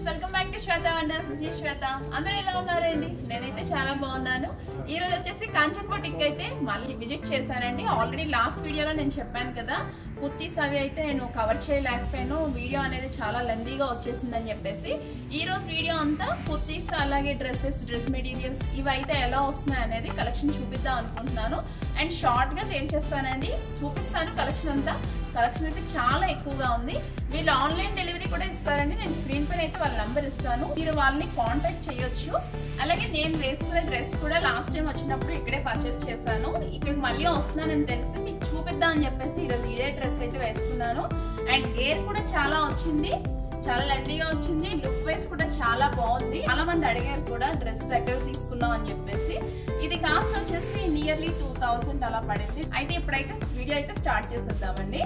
welcome back to Shweta wonders Sri Shweta అందరూ ఎలా ఉన్నారండి నేనైతే చాలా బాగున్నాను ఈ రోజు వచ్చేసి కాంచన్ బొటిక్ అయితే మళ్ళీ విజిట్ చేశానండి ఆల్రెడీ లాస్ట్ వీడియోలో నేను చెప్పాను కదా కుర్తీస్ అవి అయితే నేను కవర్ చేయలేకపోయాను వీడియో అనేది చాలా లెందీగా వచ్చేసిందని చెప్పేసి ఈ రోజు వీడియో అంతా కుర్తీస్ అలాగే డ్రెస్సెస్ డ్రెస్ మెటీరియల్స్ ఇవి అయితే ఎలా వస్తున్నాయి అనేది కలెక్షన్ చూపిద్దాం అనుకుంటున్నాను అండ్ షార్ట్ గా తేల్చేస్తానండి చూపిస్తాను కలెక్షన్ అంతా కలెక్షన్ అయితే చాలా ఎక్కువగా ఉంది వీళ్ళు ఆన్లైన్ డెలివరీ కూడా ఇస్తారండి నేను స్క్రీన్ పైన అయితే వాళ్ళ నంబర్ ఇస్తాను మీరు వాళ్ళని కాంటాక్ట్ చేయొచ్చు అలాగే నేను వేసుకున్న డ్రెస్ కూడా లాస్ట్ టైం వచ్చినప్పుడు ఇక్కడే పర్చేస్ చేశాను ఇక్కడికి మళ్ళీ వస్తున్నానని తెలిసి మీకు చూపిద్దాం అని చెప్పేసి ఈరోజు ఇదే డ్రెస్ అయితే వేసుకున్నాను అండ్ గేర్ కూడా చాలా వచ్చింది చాలా లెందీగా వచ్చింది లుక్ వైస్ కూడా చాలా బాగుంది చాలా మంది అడిగారు కూడా డ్రెస్ ఎక్కడ తీసుకున్నాం అని చెప్పేసి ఇది కాస్ట్ వచ్చేసి నియర్లీ టూ థౌసండ్ అలా పడింది అయితే ఇప్పుడైతే వీడియో అయితే స్టార్ట్ చేసేద్దామండి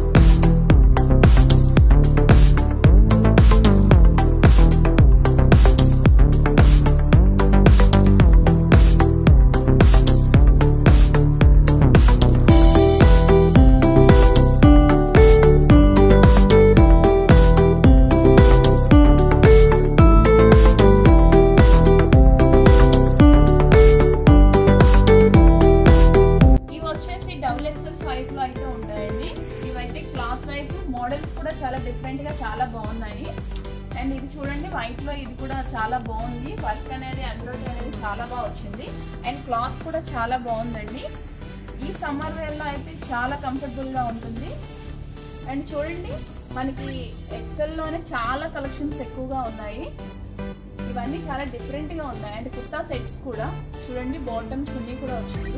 ఇవి వచ్చేసి డబుల్ ఎక్సెల్ సైజ్ లో అయితే ఉంటాయండి ఇవైతే క్లాత్ వైజ్ మోడల్స్ కూడా చాలా డిఫరెంట్ గా చాలా బాగున్నాయి అండ్ ఇది చూడండి వైట్ లో ఇది కూడా చాలా బాగుంది వర్క్ అనేది ఎంబ్రాయిడరీ అనేది చాలా బాగా వచ్చింది అండ్ క్లాత్ కూడా చాలా బాగుందండి ఈ సమ్మర్ వేర్ లో అయితే చాలా కంఫర్టబుల్ గా ఉంటుంది అండ్ చూడండి మనకి ఎక్సెల్ లోనే చాలా కలెక్షన్స్ ఎక్కువగా ఉన్నాయి ఇవన్నీ చాలా డిఫరెంట్ గా ఉన్నాయి అండ్ కుర్తా సెట్స్ కూడా చూడండి బాటమ్ చున్నీ కూడా వచ్చింది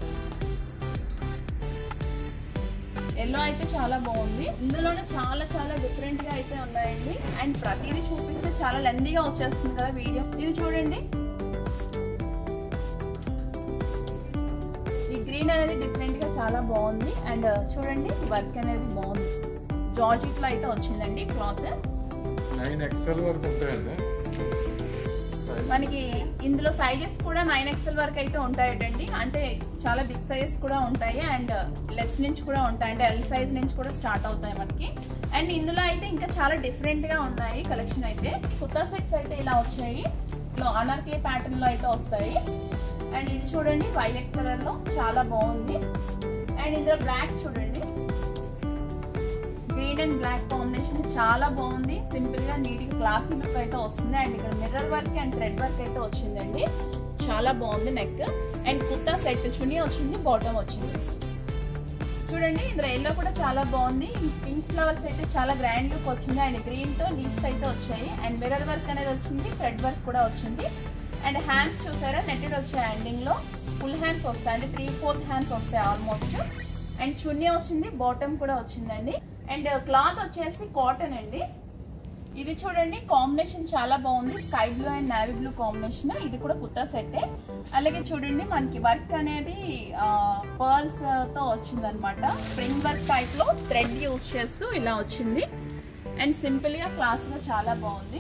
ఎల్లో అయితే చాలా బాగుంది ఇందులోనే చాలా చాలా డిఫరెంట్ గా అయితే ఉన్నాయండి అండ్ ప్రతిదీ చూపిస్తే చాలా లెందీగా వచ్చేస్తుంది కదా వీడియో ఇది చూడండి ఈ గ్రీన్ అనేది డిఫరెంట్ గా చాలా బాగుంది అండ్ చూడండి వర్క్ అనేది బాగుంది జార్జిట్ లో అయితే వచ్చిందండి క్లాత్ నైన్ ఎక్స్ఎల్ వరకు ఉంటాయండి మనకి ఇందులో సైజెస్ కూడా నైన్ ఎక్స్ఎల్ వరకు అయితే ఉంటాయటండి అంటే చాలా బిగ్ సైజెస్ కూడా ఉంటాయి అండ్ లెస్ నుంచి కూడా ఉంటాయి అంటే ఎల్ సైజ్ నుంచి కూడా స్టార్ట్ అవుతాయి మనకి అండ్ ఇందులో అయితే ఇంకా చాలా డిఫరెంట్ గా ఉన్నాయి కలెక్షన్ అయితే కుర్తా సెట్స్ అయితే ఇలా వచ్చాయి లో అనార్కీ ప్యాటర్న్ లో అయితే వస్తాయి అండ్ ఇది చూడండి వైలెట్ కలర్ లో చాలా బాగుంది అండ్ ఇందులో బ్లాక్ చూడండి గ్రీన్ అండ్ బ్లాక్ కాంబినేషన్ చాలా బాగుంది సింపుల్ గా నీట్ గా క్లాసీ లుక్ అయితే వస్తుంది అండ్ ఇక్కడ mirror work and thread work అయితే వచ్చిందండి చాలా బాగుంది neck and kurta set chunni వచ్చింది బాటమ్ వచ్చింది చూడండి ఇందులో ఎల్లో కూడా చాలా బాగుంది పింక్ ఫ్లవర్స్ అయితే చాలా గ్రాండ్ లుక్ వచ్చింది అండ్ గ్రీన్ తో లీవ్స్ అయితే వచ్చాయి అండ్ మిర్రర్ వర్క్ అనేది వచ్చింది థ్రెడ్ వర్క్ కూడా వచ్చింది అండ్ హ్యాండ్స్ చూసారా నెట్టెడ్ వచ్చాయి ఎండింగ్ లో ఫుల్ హ్యాండ్స్ వస్తాయి అంటే త్రీ ఫోర్త్ హ్యాండ్స్ వస్తాయి ఆల్మోస్ట్ అండ్ చున్నీ వచ్చింది బాటమ్ కూడా వచ్చిందండి అండ్ క్లాత్ వచ్చేసి కాటన్ అండి ఇది చూడండి కాంబినేషన్ చాలా బాగుంది sky blue and navy blue combination ఇది కూడా కుర్తా సెట్టే అలాగే చూడండి మనకి వర్క్ అనేది పర్ల్స్ తో వచ్చింది అనమాట స్ప్రింగ్ వర్క్ టైప్ లో థ్రెడ్ యూస్ చేస్తూ ఇలా వచ్చింది అండ్ సింపుల్ గా క్లాస్ గా చాలా బాగుంది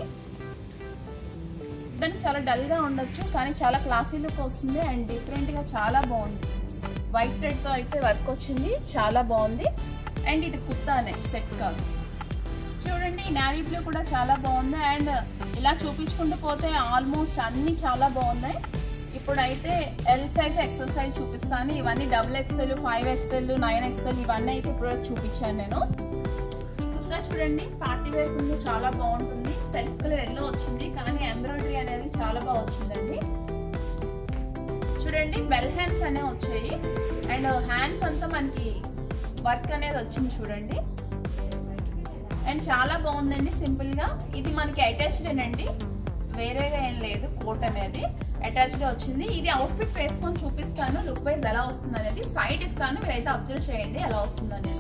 దానికి చాలా డల్ గా ఉండొచ్చు కానీ చాలా క్లాసీ లుక్ వస్తుంది అండ్ డిఫరెంట్ గా చాలా బాగుంది వైట్ థ్రెడ్ తో అయితే వర్క్ వచ్చింది చాలా బాగుంది అండ్ ఇది కుర్తానే సెట్ కాదు చూడండి నావీ బ్లూ కూడా చాలా బాగుంది అండ్ ఇలా చూపించుకుంటూ పోతే ఆల్మోస్ట్ అన్ని చాలా బాగున్నాయి ఇప్పుడైతే ఎల్ సైజ్ ఎక్సెల్ సైజ్ చూపిస్తాను ఇవన్నీ double XL five XL nine XL ఇవన్నీ అయితే ఇప్పుడు చూపించాను నేను ఈ కుర్తా చూడండి పార్టీ వేర్ కింద చాలా బాగుంటుంది సెల్ఫ్ కలర్ ఎల్లో వచ్చింది కానీ ఎంబ్రాయిడరీ అనేది చాలా బాగా వచ్చిందండి చూడండి బెల్ హ్యాండ్స్ అనేవి వచ్చాయి అండ్ హ్యాండ్స్ అంతా మనకి వర్క్ అనేది వచ్చింది చూడండి అండ్ చాలా బాగుందండి సింపుల్ గా ఇది మనకి అటాచ్డ్ అండి వేరేగా ఏం లేదు కోట్ అనేది అటాచ్డ్ వచ్చింది ఇది అవుట్ఫిట్ వేసుకొని చూపిస్తాను లుక్ వైజ్ ఎలా వస్తుంది అనేది సైడ్ ఇస్తాను మీరైతే అబ్జర్వ్ చేయండి ఎలా వస్తుంది అనేది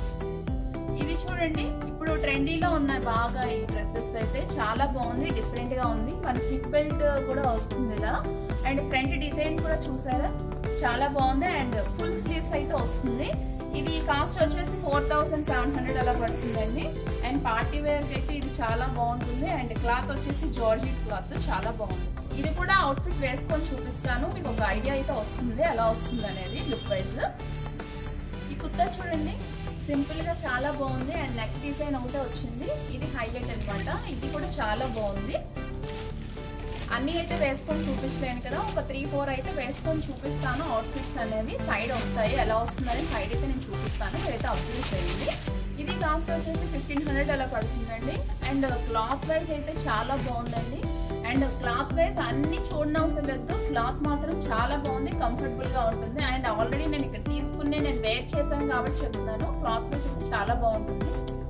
ఇది చూడండి ఇప్పుడు ట్రెండీలో ఉన్న బాగా ఈ డ్రెస్సెస్ అయితే చాలా బాగుంది డిఫరెంట్ గా ఉంది మన హిప్ బెల్ట్ కూడా వస్తుంది ఇలా అండ్ ఫ్రంట్ డిజైన్ కూడా చూసారా చాలా బాగుంది అండ్ ఫుల్ స్లీవ్స్ అయితే వస్తుంది ఇది కాస్ట్ వచ్చేసి ఫోర్ థౌసండ్ సెవెన్ హండ్రెడ్ అలా పడుతుందండి అండ్ పార్టీ వేర్ అయితే ఇది చాలా బాగుంటుంది అండ్ క్లాత్ వచ్చేసి జార్జిట్ క్లాత్ చాలా బాగుంది ఇది కూడా అవుట్ఫిట్ వేసుకొని చూపిస్తాను మీకు ఒక ఐడియా అయితే వస్తుంది ఎలా వస్తుంది అనేది లుక్ వైజ్ ఈ కుర్తా చూడండి సింపుల్ గా చాలా బాగుంది అండ్ నెక్ డిజైన్ ఒకటే వచ్చింది ఇది హైలైట్ అన్నమాట ఇది కూడా చాలా బాగుంది అన్ని అయితే వేసుకొని చూపించలేను కదా ఒక త్రీ ఫోర్ అయితే వేసుకొని చూపిస్తాను అవుట్ఫిట్స్ అనేవి సైడ్ వస్తాయి ఎలా వస్తుందని సైడ్ అయితే నేను చూపిస్తాను మీరైతే అబ్జర్వ్ చేయండి ఇది కాస్ట్ వచ్చేసి ఫిఫ్టీన్ హండ్రెడ్ అలా పడుతుందండి అండ్ క్లాత్ వైజ్ అయితే చాలా బాగుందండి అండ్ క్లాత్ వైజ్ అన్ని చూడనవసరం లేదు క్లాత్ మాత్రం చాలా బాగుంది కంఫర్టబుల్ గా ఉంటుంది అండ్ ఆల్రెడీ నేను ఇక్కడ తీసుకుని నేను వేర్ చేశాను కాబట్టి చెప్తున్నాను క్లాత్ వైజ్ అయితే చాలా బాగుంటుంది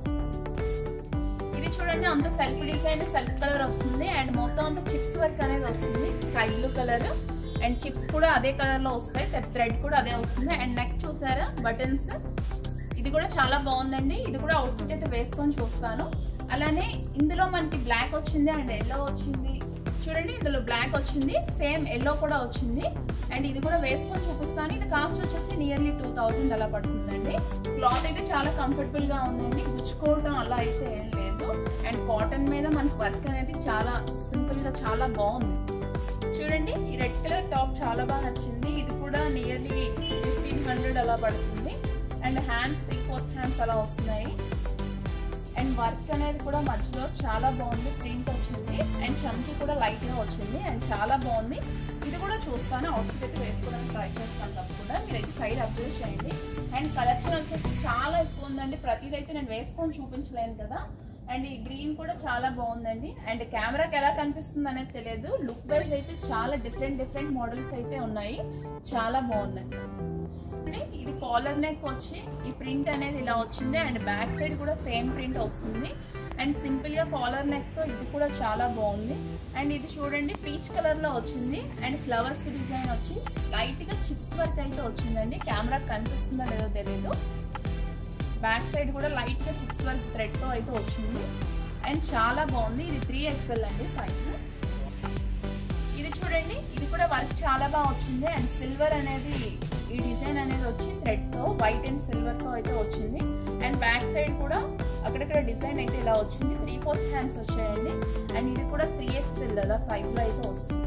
ఇది చూడండి అంత సెల్ఫ్ డిజైన్ సెల్ఫ్ కలర్ వస్తుంది అండ్ మొత్తం అంతా చిప్స్ వర్క్ అనేది వస్తుంది sky blue colour and chips కూడా అదే కలర్ లో వస్తాయి థ్రెడ్ కూడా అదే వస్తుంది అండ్ నెక్ చూసారా బటన్స్ ఇది కూడా చాలా బాగుందండి ఇది కూడా అవుట్ఫిట్ అయితే వేసుకొని చూస్తాను అలానే ఇందులో మనకి బ్లాక్ వచ్చింది అండ్ ఎల్లో వచ్చింది చూడండి ఇందులో బ్లాక్ వచ్చింది సేమ్ ఎల్లో కూడా వచ్చింది అండ్ ఇది కూడా వేసుకొని చూపిస్తాను ఇది కాస్ట్ వచ్చేసి నియర్లీ టూ థౌజండ్ అలా పడుతుందండి క్లాత్ అయితే చాలా కంఫర్టబుల్ గా ఉందండి గుచ్చుకోవడం అలా అయితే ఏం లేదు అండ్ కాటన్ మీద మనకి వర్క్ అనేది చాలా సింపుల్ గా చాలా బాగుంది చూడండి ఈ రెడ్ కలర్ టాప్ చాలా బాగా నచ్చింది ఇది కూడా నియర్లీ ఫిఫ్టీన్ హండ్రెడ్ అలా పడుతుంది and hands three fourth hands అలా వస్తున్నాయి అండ్ వర్క్ అనేది కూడా మధ్యలో చాలా బాగుంది ప్రింట్ వచ్చింది అండ్ చమ్కి కూడా లైట్ గా వచ్చింది అండ్ చాలా బాగుంది ఇది కూడా చూస్తాను అవుట్ఫిట్ అయితే వేసుకోవడానికి ట్రై చేస్తాను తప్పకుండా మీరైతే సైడ్ అబ్జర్వ్ చేయండి అండ్ కలెక్షన్ వచ్చేసి చాలా ఎక్కువ ఉందండి ప్రతిదీ అయితే నేను వేసుకొని చూపించలేను కదా అండ్ ఈ గ్రీన్ కూడా చాలా బాగుందండి అండ్ కెమెరాకి ఎలా కనిపిస్తుంది అనేది తెలియదు లుక్ వైజ్ అయితే చాలా డిఫరెంట్ డిఫరెంట్ మోడల్స్ అయితే ఉన్నాయి చాలా బాగుందండి చూడండి, ఇది కాలర్ నెక్ వచ్చి ఈ ప్రింట్ అనేది ఇలా వచ్చింది అండ్ బ్యాక్ సైడ్ కూడా సేమ్ ప్రింట్ వస్తుంది అండ్ సింపుల్ గా కాలర్ నెక్ తో ఇది కూడా చాలా బాగుంది అండ్ ఇది చూడండి పీచ్ కలర్ లో వచ్చింది అండ్ ఫ్లవర్స్ డిజైన్ వచ్చి లైట్ గా చిప్స్ వర్క్ అయితే వచ్చిందండి కెమెరా కనిపిస్తుందో లేదో తెలియదు బ్యాక్ సైడ్ కూడా లైట్ గా చిప్స్ వర్క్ థ్రెడ్ తో అయితే వచ్చింది అండ్ చాలా బాగుంది ఇది త్రీ ఎక్స్ఎల్ అండి సైజ్ ఇది చూడండి ఇది కూడా వర్క్ చాలా బాగా వచ్చింది అండ్ సిల్వర్ అనేది ఈ డిజైన్ అనేది వచ్చి థ్రెడ్ తో వైట్ అండ్ సిల్వర్ తో అయితే వచ్చింది అండ్ బ్యాక్ సైడ్ కూడా అక్కడక్కడ డిజైన్ అయితే ఇలా వచ్చింది త్రీ ఫోర్త్ హ్యాండ్స్ వచ్చాయండి అండ్ ఇది కూడా త్రీ ఎక్స్ఎల్ అలా సైజ్ లో అయితే వస్తుంది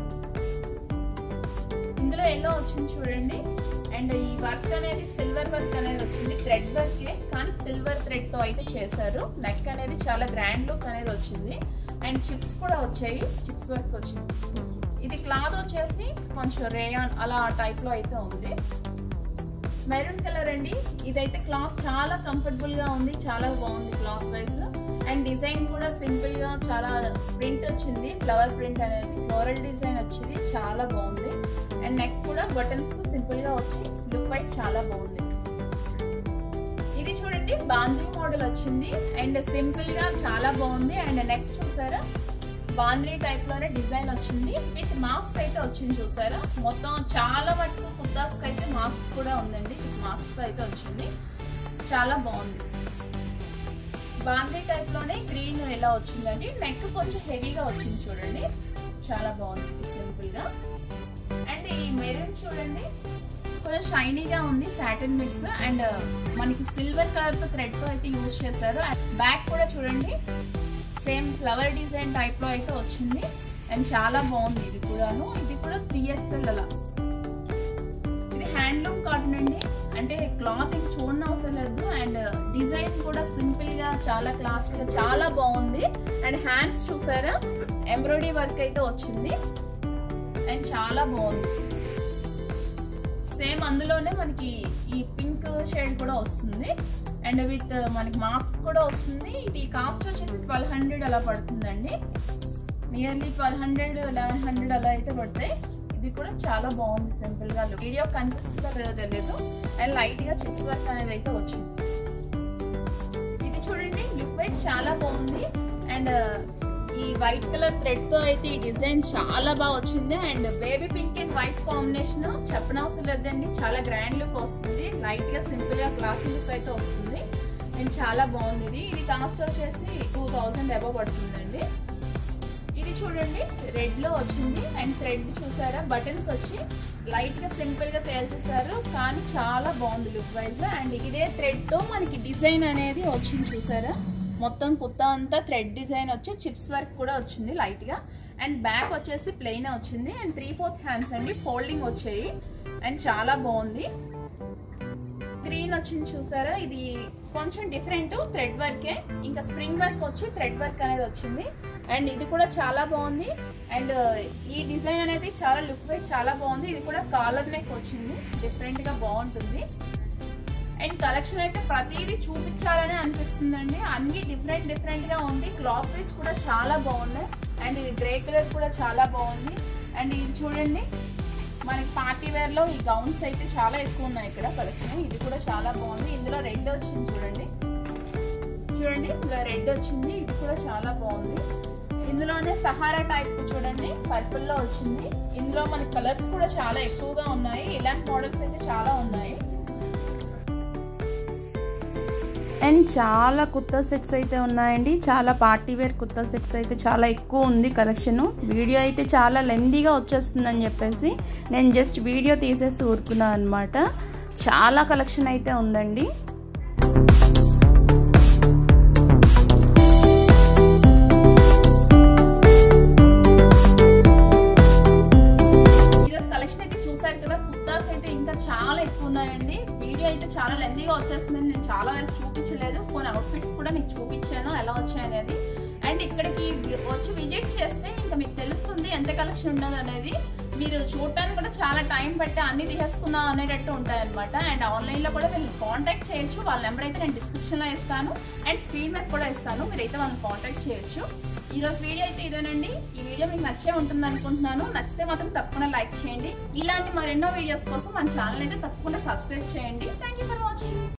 ఇందులో ఎల్లో వచ్చింది చూడండి అండ్ ఈ వర్క్ అనేది సిల్వర్ వర్క్ అనేది వచ్చింది థ్రెడ్ వర్కే కానీ సిల్వర్ థ్రెడ్ తో అయితే చేశారు నెక్ అనేది చాలా గ్రాండ్ లుక్ అనేది వచ్చింది అండ్ చిప్స్ కూడా వచ్చాయి చిప్స్ వర్క్ వచ్చింది ఇది క్లాత్ వచ్చేసి కొంచెం రేయాన్ అలా టైప్ లో అయితే ఉంది మెరూన్ కలర్ అండి ఇదైతే క్లాత్ చాలా కంఫర్టబుల్ గా ఉంది చాలా బాగుంది క్లాత్ వైజ్ అండ్ డిజైన్ కూడా సింపుల్ గా చాలా ప్రింట్ వచ్చింది ఫ్లవర్ ప్రింట్ అనేది ఫ్లోరల్ డిజైన్ వచ్చింది చాలా బాగుంది అండ్ నెక్ కూడా బటన్స్ తో సింపుల్ గా వచ్చి లుక్ వైజ్ చాలా బాగుంది ఇది చూడండి బాంద్రీ మోడల్ వచ్చింది అండ్ సింపుల్ గా చాలా బాగుంది అండ్ నెక్ చూసారా బాంద్రీ టైప్ లోనే డిజైన్ వచ్చింది విత్ మాస్క్ అయితే వచ్చింది చూసారా మొత్తం చాలా మటుకు కుర్తాస్ అయితే మాస్క్ కూడా ఉందండి విత్ మాస్క్ అయితే వచ్చింది చాలా బాగుంది బాంద్రీ టైప్ లోనే గ్రీన్ ఎలా వచ్చిందండి నెక్ కొంచెం హెవీగా వచ్చింది చూడండి చాలా బాగుంది ఇది సింపుల్ గా అండ్ ఈ మెరూన్ చూడండి కొంచెం షైనీగా ఉంది సాటిన్ మిక్స్ అండ్ మనకి సిల్వర్ కలర్ తో థ్రెడ్ తో అయితే యూజ్ చేశారు అండ్ బ్యాక్ కూడా చూడండి సేమ్ ఫ్లవర్ డిజైన్ టైప్ లో అయితే వచ్చింది అండ్ చాలా బాగుంది ఇది కూడాను ఇది కూడా త్రీ ఎక్స్ఎల్ అలా ఇది హ్యాండ్లూమ్ కాటన్ అండి అంటే క్లాత్ ఇంక చూడని అవసరం లేదు అండ్ డిజైన్ కూడా సింపుల్ గా చాలా క్లాస్ గా చాలా బాగుంది అండ్ హ్యాండ్స్ చూసారా ఎంబ్రాయిడరీ వర్క్ అయితే వచ్చింది అండ్ చాలా బాగుంది సేమ్ అందులోనే మనకి ఈ పింక్ షేడ్ కూడా వస్తుంది అండ్ విత్ మనకి మాస్క్ కూడా వస్తుంది ఇది కాస్ట్ వచ్చేసి ట్వెల్వ్ హండ్రెడ్ అలా పడుతుందండి nearly twelve hundred eleven hundred అలా అయితే పడతాయి ఇది కూడా చాలా బాగుంది సింపుల్ గా వీడియో కనిపిస్తుందో లేదో తెలియదు అండ్ లైట్ గా చిప్స్ వర్క్ అనేది అయితే వచ్చింది ఇది చూడండి లుక్ వైజ్ చాలా బాగుంది అండ్ ఈ వైట్ కలర్ థ్రెడ్ తో అయితే ఈ డిజైన్ చాలా బాగా వచ్చింది and baby pink and white combination చెప్పనవసరం లేదండి చాలా గ్రాండ్ లుక్ వస్తుంది లైట్ గా సింపుల్ గా క్లాసీ లుక్ అయితే వస్తుంది అండ్ చాలా బాగుంది ఇది ఇది కాస్ట్ వచ్చేసి టూ థౌజండ్ అబవ్ పడుతుందండి ఇది చూడండి రెడ్ లో వచ్చింది అండ్ థ్రెడ్ చూసారా బటన్స్ వచ్చి లైట్ గా సింపుల్ గా తేల్చేసారు కానీ చాలా బాగుంది లుక్ వైజ్ అండ్ ఇదే థ్రెడ్ తో మనకి డిజైన్ అనేది వచ్చింది చూసారా మొత్తం కుత్తా అంతా థ్రెడ్ డిజైన్ వచ్చి చిప్స్ వర్క్ కూడా వచ్చింది లైట్ గా అండ్ బ్యాక్ వచ్చేసి ప్లెయిన్ వచ్చింది అండ్ త్రీ ఫోర్త్ హ్యాండ్స్ అండి ఫోల్డింగ్ వచ్చాయి అండ్ చాలా బాగుంది గ్రీన్ వచ్చింది చూసారా ఇది కొంచెం డిఫరెంట్ థ్రెడ్ వర్కే ఇంకా స్ప్రింగ్ వర్క్ వచ్చి థ్రెడ్ వర్క్ అనేది వచ్చింది అండ్ ఇది కూడా చాలా బాగుంది అండ్ ఈ డిజైన్ అనేది చాలా లుక్ వైజ్ చాలా బాగుంది ఇది కూడా కాలర్ నెక్ వచ్చింది డిఫరెంట్ గా బాగుంటుంది అండ్ కలెక్షన్ అయితే ప్రతిదీ చూపించాలని అనిపిస్తుందండి అన్ని డిఫరెంట్ డిఫరెంట్ గా ఉంది క్లాత్ వైజ్ కూడా చాలా బాగున్నాయి అండ్ ఇది గ్రే కలర్ కూడా చాలా బాగుంది అండ్ ఇది చూడండి మనకి పార్టీ వేర్ లో ఈ గౌన్స్ అయితే చాలా ఎక్కువ ఉన్నాయి ఇక్కడ కలెక్షన్ ఇది కూడా చాలా బాగుంది ఇందులో రెడ్ వచ్చింది చూడండి చూడండి ఇందులో రెడ్ వచ్చింది ఇది కూడా చాలా బాగుంది ఇందులోనే సహారా టైప్ చూడండి పర్పుల్ లో వచ్చింది ఇందులో మన కలర్స్ కూడా చాలా ఎక్కువగా ఉన్నాయి ఇలాంటి మోడల్స్ అయితే చాలా ఉన్నాయి అండ్ చాలా కుర్తా సెట్స్ అయితే ఉన్నాయండి చాలా పార్టీ వేర్ కుర్తా సెట్స్ అయితే చాలా ఎక్కువ ఉంది కలెక్షన్ వీడియో అయితే చాలా లెందీగా వచ్చేస్తుందని చెప్పేసి నేను జస్ట్ వీడియో తీసేసి ఊరుకున్నాను అనమాట చాలా కలెక్షన్ అయితే ఉందండి ఈరోజు కలెక్షన్ అయితే చూసారు కదా కుర్తాస్ అయితే ఇంకా చాలా ఎక్కువ ఉన్నాయండి వీడియో అయితే చాలా లెందీగా వచ్చేస్తుందని నేను చాలా వరకు చూపించలేదు కొన్ని అవుట్ఫిట్స్ కూడా మీకు చూపించాను ఎలా వచ్చాయనేది అండ్ ఇక్కడికి వచ్చి విజిట్ చేస్తే ఇంకా మీకు తెలుస్తుంది ఎంత కలెక్షన్ ఉన్నది అనేది మీరు చూడటానికి కూడా చాలా టైం పట్టి అన్ని తీసేసుకుందాం అనేటట్టు ఉంటాయి అనమాట అండ్ ఆన్లైన్లో కూడా వీళ్ళని కాంటాక్ట్ చేయొచ్చు వాళ్ళ నెంబర్ అయితే నేను డిస్క్రిప్షన్లో ఇస్తాను అండ్ స్క్రీన్ మీద కూడా ఇస్తాను మీరైతే వాళ్ళని కాంటాక్ట్ చేయొచ్చు ఈ రోజు వీడియో అయితే ఇదేనండి ఈ వీడియో మీకు నచ్చే ఉంటుంది అనుకుంటున్నాను నచ్చితే మాత్రం తప్పకుండా లైక్ చేయండి ఇలాంటి మరెన్నో వీడియోస్ కోసం మన ఛానల్ అయితే తప్పకుండా సబ్స్క్రైబ్ చేయండి థ్యాంక్ ఫర్ వాచింగ్